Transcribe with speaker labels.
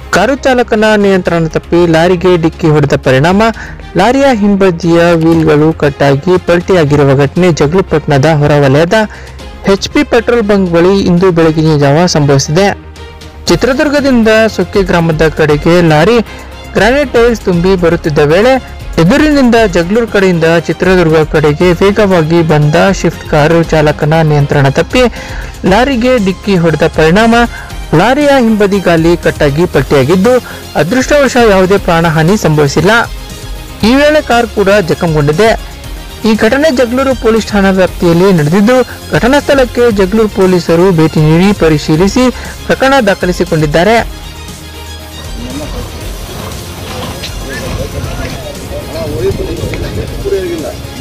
Speaker 1: car ಚಾಲಕನ ನಿಯಂತ್ರಣ ತಪ್ಪಿ ಲಾರಿಗೆ ಡಿಕ್ಕಿ ಹೊಡೆದ ಪರಿಣಾಮ ಲಾರಿಯ ಹಿಂಬದಿಯ ವೀಲ್ಗಳು ಕಟ್ಟಾಗಿ ಪಲ್ಟಿಯಾಗಿರುವ ಘಟನೆ ಜಗಳಪಟ್ಟಣದ ಹೊರವಲಯದ ಎಚ್ಪಿ ಪೆಟ್ರೋಲ್ ಬಂಕ್ ಬಳಿ ಇಂದು ಬೆಳಗಿನ ಜಾವ ಸಂಭವಿಸಿದೆ ಚಿತ್ರದುರ್ಗದಿಂದ ಸೊಕ್ಕೆ ಗ್ರಾಮದ ಕಡೆಗೆ ಲಾರಿ ಗ್ರಾನೈಟ್ ಟೈಲ್ಸ್ ತುಂಬಿ ಬರುತ್ತಿದ್ದ ವೇಳೆ ಎದುರಿನಿಂದ ಜಗಳೂರು ಕಡೆಯಿಂದ ಚಿತ್ರದುರ್ಗ ಕಡೆಗೆ ವೇಗವಾಗಿ ಬಂದ ಶಿಫ್ಟ್ ಕಾರು ಚಾಲಕನ ನಿಯಂತ್ರಣ ತಪ್ಪಿ ಲಾರಿಗೆ ಡಿಕ್ಕಿ ಹೊಡೆದ ಪರಿಣಾಮ ಲಾರಿಯ ಹಿಂಬದಿ ಗಾಲಿ ಕಟ್ಟಾಗಿ ಪಟ್ಟಿಯಾಗಿದ್ದು ಅದೃಷ್ಟವಶ ಯಾವುದೇ ಪ್ರಾಣಹಾನಿ ಸಂಭವಿಸಿಲ್ಲ ಈ ವೇಳೆ ಕಾರ್ ಕೂಡ ಜಖಂಗೊಂಡಿದೆ ಈ ಘಟನೆ ಜಗಳೂರು ಪೊಲೀಸ್ ಠಾಣಾ ವ್ಯಾಪ್ತಿಯಲ್ಲಿ ನಡೆದಿದ್ದು ಘಟನಾ ಸ್ಥಳಕ್ಕೆ ಜಗಳೂರು ಪೊಲೀಸರು ಭೇಟಿ ನೀಡಿ ಪರಿಶೀಲಿಸಿ ಪ್ರಕರಣ ದಾಖಲಿಸಿಕೊಂಡಿದ್ದಾರೆ
Speaker 2: ಅಣ್ಣ ಹೋಗಿ ಬಂದಿದ್ದು ಪೂರ ಹೇಳಿಲ್ಲ